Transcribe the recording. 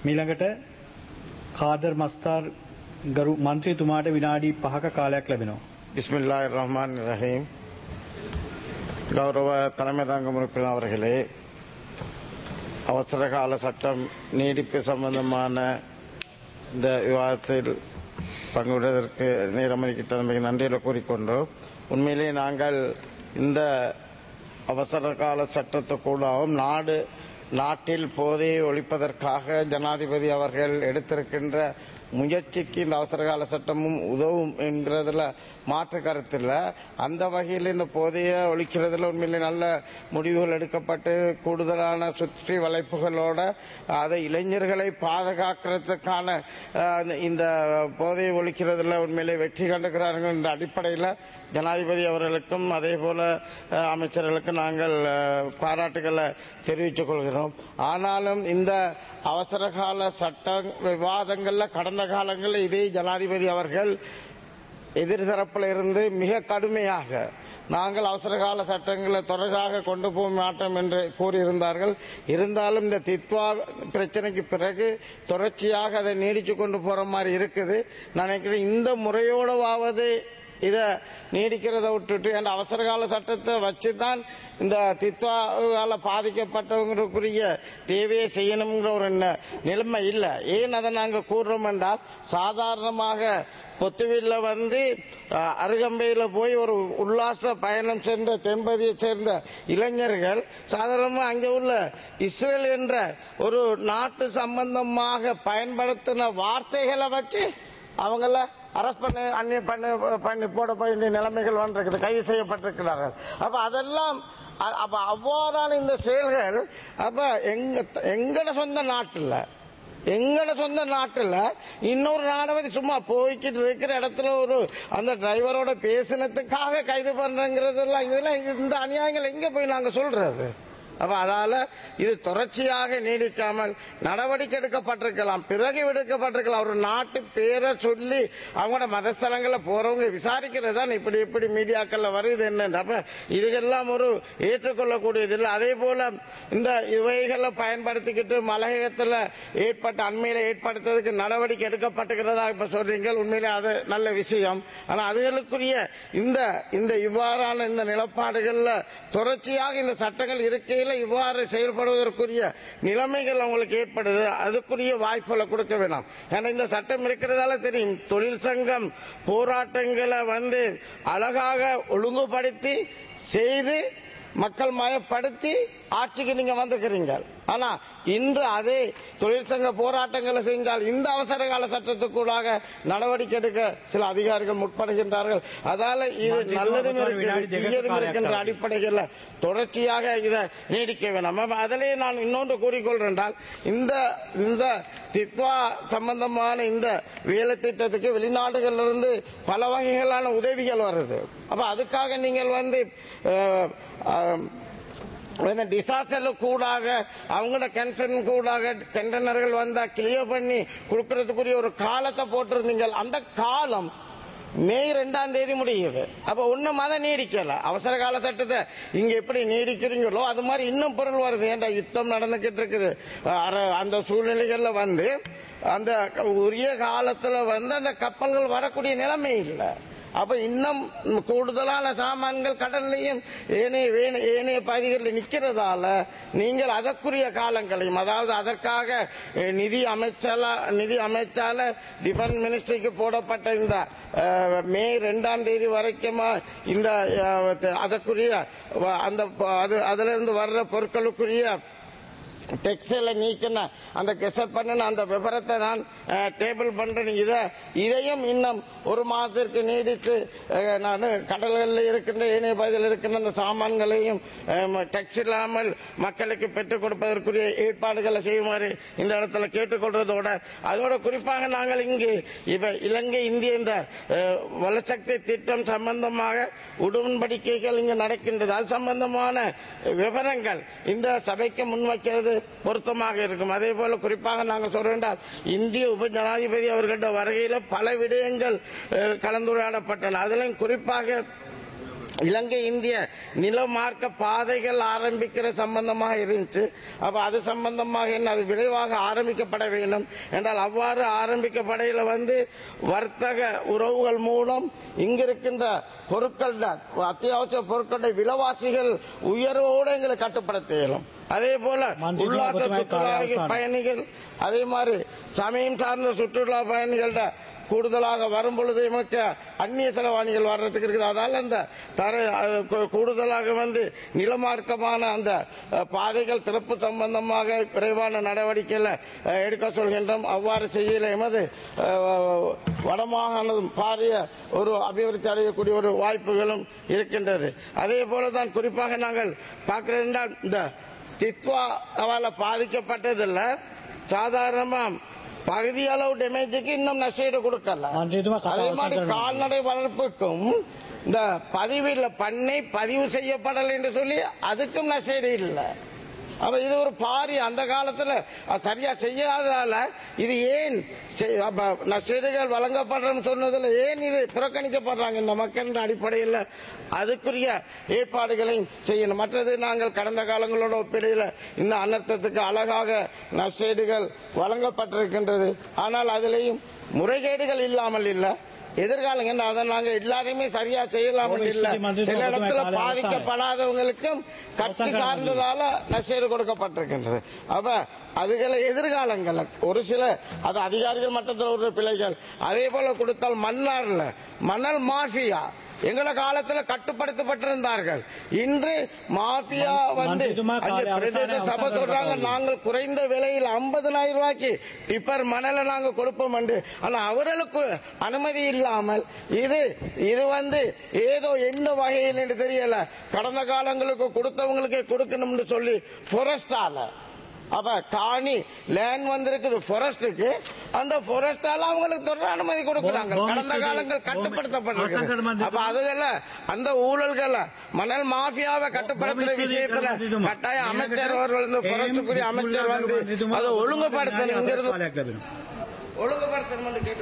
මීළඟට කාදර් මස්තාර් ගරු මන්ත්‍රීතුමාට විනාඩි 5ක කාලයක් ලැබෙනවා. பிஸ்மில்லாஹ் ரஹ்மான் ரஹீம் கௌரவ தலைமை தாங்கும் உறுப்பினர் அவர்களே அவசர கால சட்டம் நீடிப்பு சம்பந்தமான இந்த விவாதத்தில் பங்குவிடுவதற்கு நேரம் ஒதுக்கிட்டதற்கு நன்றிகளை கூறிக்கொண்டோம் உண்மையிலே நாங்கள் இந்த அவசர கால சட்டத்தை கூடவும் நாடு நாட்டில் போதையை ஒழிப்பதற்காக ஜனாதிபதி அவர்கள் எடுத்திருக்கின்ற முயற்சிக்கு இந்த அவசரகால சட்டமும் உதவும் என்கிறதுல மாற்று கருத்தில் அந்த வகையில் இந்த போதையை ஒழிக்கிறதுல உண்மையிலே நல்ல முடிவுகள் எடுக்கப்பட்டு கூடுதலான சுற்றி வளைப்புகளோட அதை இளைஞர்களை பாதுகாக்கிறதுக்கான அஹ், இந்த- இந்த போதையை ஒழிக்கிறதுல உண்மையிலே வெற்றி கண்டுகிறார்கள் என்ற அடிப்படையில் ஜனாதிபதி அவர்களுக்கும் அதே போல அஹ், அமைச்சர்களுக்கும் நாங்கள் அஹ், பாராட்டுகளை தெரிவித்துக் கொள்கிறோம் ஆனாலும் இந்த அவசர கால சட்ட விவாதங்கள்ல கடந்த காலங்களில் இதே ஜனாதிபதி அவர்கள் எதிர்தரப்பில் இருந்து மிக கடுமையாக நாங்கள் அவசர கால சட்டங்களை தொடர்ச்சியாக கொண்டு போக மாட்டோம் என்று கூறியிருந்தார்கள் இருந்தாலும் இந்த தித்வா பிரச்சனைக்கு பிறகு தொடர்ச்சியாக அதை நீடிச்சு கொண்டு போற மாதிரி இருக்குது நான் நினைக்கிறேன் இந்த முறையோடவாவது இதை நீடிக்கிறத விட்டுட்டு அந்த அவசர கால சட்டத்தை வச்சு தான் இந்த தித்வாவால் பாதிக்கப்பட்டவங்களுக்குரிய தேவையை செய்யணுங்கிற ஒரு ந- நிலைமை இல்லை ஏன் அதை நாங்கள் கூறுறோம் என்றால் சாதாரணமாக பொத்துவில்ல வந்து அஹ், அருகம்பையில போய் ஒரு உல்லாச பயணம் சென்ற தென்பதியை சேர்ந்த இளைஞர்கள் சாதாரணமாக அங்கே உள்ள இஸ்ரேல் என்ற ஒரு நாட்டு சம்பந்தமாக பயன்படுத்தின வார்த்தைகளை வச்சு அவங்கள அரெஸ்ட் பண்ணி அந்நிய பண்ணி பண்ணி போட வேண்டிய நிலைமைகள் வந்திருக்குது கைது செய்யப்பட்டிருக்கிறார்கள் அப்ப அதெல்லாம் அ- அப்ப அவ்வாறான இந்த செயல்கள் அப்ப எங்க எங்கட சொந்த நாட்டுல எங்கட சொந்த நாட்டுல இன்னொரு நாடை வந்து சும்மா போய்கிட்டு இருக்கிற இடத்துல ஒரு அந்த டிரைவரோட பேசினதுக்காக கைது பண்றங்கிறதெல்லாம் இதெல்லாம் இந்த அநியாயங்கள் எங்க போய் நாங்க சொல்றது அப்ப அதால இது தொடர்ச்சியாக நீடிக்காமல் நடவடிக்கை எடுக்கப்பட்டிருக்கலாம் பிறகு எடுக்கப்பட்டிருக்கலாம் ஒரு நாட்டு பேரை சொல்லி அவங்களோட மதஸ்தலங்களில் போறவங்க விசாரிக்கிறது தான் இப்படி இப்படி மீடியாக்கள்ல வருது என்ன அப்ப இதுக்கெல்லாம் ஒரு ஏற்றுக்கொள்ளக்கூடியது இல்லை அதே போல இந்த இவைகளை பயன்படுத்திக்கிட்டு மலையகத்தில் ஏற்பட்ட அண்மையில ஏற்படுத்துறதுக்கு நடவடிக்கை எடுக்கப்பட்டிருக்கிறதா இப்ப சொல்றீங்க உண்மையிலே அது நல்ல விஷயம் ஆனா அதுகளுக்குரிய இந்த இந்த இவ்வாறான இந்த நிலப்பாடுகள்ல தொடர்ச்சியாக இந்த சட்டங்கள் இருக்கையில் இவ்வாறு செயல்படுவதற்குரிய நிலைமைகள் அவங்களுக்கு ஏற்படுது அதுக்குரிய வாய்ப்புகளை கொடுக்க வேணாம் ஏன்னா இந்த சட்டம் இருக்கிறதால தெரியும் தொழில் சங்கம் போராட்டங்களை வந்து அழகாக ஒழுங்குபடுத்தி செய்து மக்கள் மயப்படுத்தி ஆட்சிக்கு நீங்க வந்துக்கிறீங்க ஆனா இன்று அதே தொழிற்சங்க போராட்டங்களை செஞ்சால் இந்த அவசர கால சட்டத்துக்கூடாக நடவடிக்கை எடுக்க சில அதிகாரிகள் முற்படுகின்றார்கள் அதால இது மந்திரி நல்லதும் துவக்கத்தோடு வினாடி இருக்குது தேகத்து தீயதும் காலை இருக்கின்ற அக்தார். அடிப்படையில் தொடர்ச்சியாக இதை நீடிக்க வேணாம் அப்ப அதிலே நான் இன்னொன்று கூறிக்கொள்றேன் இந்த இந்த தித்வா சம்பந்தமான இந்த வேலை திட்டத்துக்கு வெளிநாடுகளிலிருந்து பல வகைகளான உதவிகள் வருது அப்ப அதுக்காக நீங்கள் வந்து அஹ், அஹ், இந்த டிசாஸ்டர்ல கூடாக அவங்களோட கன்சர்ன் கூடாக கண்டனர்கள் வந்தா கிளியர் பண்ணி கொடுக்கறதுக்குரிய ஒரு காலத்தை போட்டிருந்தீங்க அந்த காலம் மே ரெண்டாம் தேதி முடியுது அப்ப ஒண்ணும் அதை நீடிக்கல அவசர கால சட்டத்தை இங்க எப்படி நீடிக்கிறீங்களோ அது மாதிரி இன்னும் பொருள் வருது ஏன்டா யுத்தம் நடந்துகிட்டு இருக்குது அர- அந்த சூழ்நிலைகள்ல வந்து அந்த உரிய காலத்துல வந்து அந்த கப்பல்கள் வரக்கூடிய நிலைமை இல்லை அப்ப இன்னும் கூடுதலான சாமான்கள் கடல்லையும் ஏனைய வேண- ஏனைய பகுதிகளில் நிக்கிறதால நீங்கள் அதற்குரிய காலங்களையும் அதாவது அதற்காக அஹ், நிதி அமைச்சால நிதி அமைச்சால டிஃபென்ஸ் மினிஸ்ட்ரிக்கு போடப்பட்ட இந்த அஹ், மே ரெண்டாம் தேதி வரைக்குமா இந்த அஹ், அதற்குரிய வ- அந்த ப- அது அதுல இருந்து வர்ற பொருட்களுக்குரிய டெக்ஸ்டைல நீக்கின அந்த கெசட் பண்ணின அந்த விவரத்தை நான் அஹ், டேபிள் பண்றேன் இதை இதையும் இன்னும் ஒரு மாதத்திற்கு நீடித்து அஹ், நான் கடல்களில் இருக்கின்ற ஏனைய பகுதியில் இருக்கின்ற அந்த சாமான்களையும் அஹ், டெக்ஸ் இல்லாமல் மக்களுக்கு பெற்றுக் கொடுப்பதற்குரிய ஏற்பாடுகளை செய்யுமாறு இந்த இடத்துல கேட்டுக்கொள்றதோட அதோட குறிப்பாக நாங்கள் இங்கு இப்ப இலங்கை இந்திய இந்த அஹ், வளசக்தி திட்டம் சம்பந்தமாக உடன்படிக்கைகள் இங்கு நடக்கின்றது அது சம்பந்தமான விவரங்கள் இந்த சபைக்கு முன்வைக்கிறது பொருத்தமாக இருக்கும் அதே போல குறிப்பாக நாங்கள் சொல்றோம் இந்திய உப ஜனாதிபதி அவர்களிட வருகையில பல விடயங்கள் அஹ், கலந்துரையாடப்பட்டன அதிலும் குறிப்பாக இலங்கை இந்திய நிலமார்க்க பாதைகள் ஆரம்பிக்கிற சம்பந்தமாக இருந்துச்சு அப்ப அது சம்பந்தமாக என்ன அது விரைவாக ஆரம்பிக்கப்பட வேண்டும் என்றால் அவ்வாறு ஆரம்பிக்கப்படையில வந்து வர்த்தக உறவுகள் மூலம் இங்கிருக்கின்ற பொருட்கள் அத்தியாவசிய பொருட்களுடைய விலைவாசிகள் உயர்வோடு எங்களை கட்டுப்படுத்த இயலும் அதே போல மந்திரி உல்லாச ஜனாதிபதி சுற்றுலா அவசானம். பயணிகள் அதே மாதிரி சமயம் சார்ந்த சுற்றுலா பயணிகள்ட கூடுதலாக வரும் பொழுது நமக்கு அந்நிய செலவாணிகள் வர்றதுக்கு இருக்குது அதால அந்த தர அஹ், கூ- கூடுதலாக வந்து நிலமார்க்கமான அந்த அஹ், பாதைகள் திறப்பு சம்பந்தமாக விரைவான நடவடிக்கைகளை அஹ், எடுக்க சொல்கின்றோம் அவ்வாறு செய்யல எமது அஹ், வடமாகாணம் பாரிய ஒரு அபிவிருத்தி அடையக்கூடிய ஒரு வாய்ப்புகளும் இருக்கின்றது அதே போலதான் குறிப்பாக நாங்கள் பார்க்கிறோம் என்றால் இந்த தித்வா அவால பாதிக்கப்பட்டதில்ல சாதாரணமா பகுதி அளவு டேமேஜுக்கு இன்னும் நஷ்டஈடு கொடுக்கல மன்றிதுமா கதை அதே அவசானம் மாதிரி பண்ணணும். கால்நடை வளர்ப்புக்கும் இந்த பதிவில் பண்ணை பதிவு செய்யப்படலை என்று சொல்லி அதுக்கும் நஷ்டஈடு இல்லை அப்ப இது ஒரு பாரி அந்த காலத்துல அது சரியா செய்யாததால இது ஏன் செய்- அப்ப நஷ்டஈடுகள் வழங்கப்படுறோம்னு சொன்னதுல ஏன் இது புறக்கணிக்கப்படுறாங்க இந்த மக்களின் அடிப்படையில் அதுக்குரிய ஏற்பாடுகளையும் செய்யணும் மற்றது நாங்கள் கடந்த காலங்களோட ஒப்பிடையில் இந்த அனர்த்தத்துக்கு அழகாக நஷ்டஈடுகள் வழங்கப்பட்டிருக்கின்றது ஆனால் அதிலேயும் முறைகேடுகள் இல்லாமல் இல்லை எதிர்காலம் என்ன அதை நாங்க எல்லாரையுமே சரியா செய்யலாம் ஒரு இல்ல ஸ்ரீ மந்திரி சில சபை இடத்துல காலை பாதிக்கப்படாதவங்களுக்கும் கட்சி அவசர சார்ந்ததால நஷ்டஈடு கொடுக்கப்பட்டிருக்கின்றது அப்ப அதுகளை எதிர்காலங்கள்ல ஒரு சில அது அதிகாரிகள் மட்டத்தில் ஒரு பிள்ளைகள் அதே போல கொடுத்தால் மன்னார்ல மணல் மாஃபியா எங்கள காலத்துல கட்டுப்படுத்தப்பட்டிருந்தார்கள் இன்று மாஃபியா வந்து மன்றிதுமா அங்கே காலை பிரதேச அவசான சபை அவசான சொல்றாங்க கட்டளை. நாங்கள் குறைந்த விலையில் 50000 ரூபாய்க்கு டிப்பர் மணலை நாங்க கொடுப்போம் என்று ஆனா அவர்களுக்கு அனுமதி இல்லாமல் இது இது வந்து ஏதோ எந்த வகையில் என்று தெரியல கடந்த காலங்களுக்கு கொடுத்தவங்களுக்கு கொடுக்கணும்னு சொல்லி forestஆல அப்ப காணி லேண்ட் வந்திருக்குது ஃபாரஸ்டுக்கு அந்த ஃபாரஸ்டால அவங்களுக்கு தொடர் அனுமதி கொடுக்கறாங்க பூமி கடந்த ஸ்திதி- காலங்கள் பூமி- கட்டுப்படுத்தப்பட்டிருக்கு அவசர மந்திரி- அப்ப அதுகள அந்த ஊழல்களை மணல் மாஃபியாவை கட்டுப்படுத்துற பூமி ஸ்திதி விஷயத்துல மந்திரிதுமா. கட்டாயம் அமைச்சர் அவர்கள் இந்த ஃபாரஸ்டுக்குரிய அமைச்சர் வந்து அதை ஒழுங்குபடுத்தணுங்கிறது காலை ஒழுங்குபடுத்தணும் கேட்டு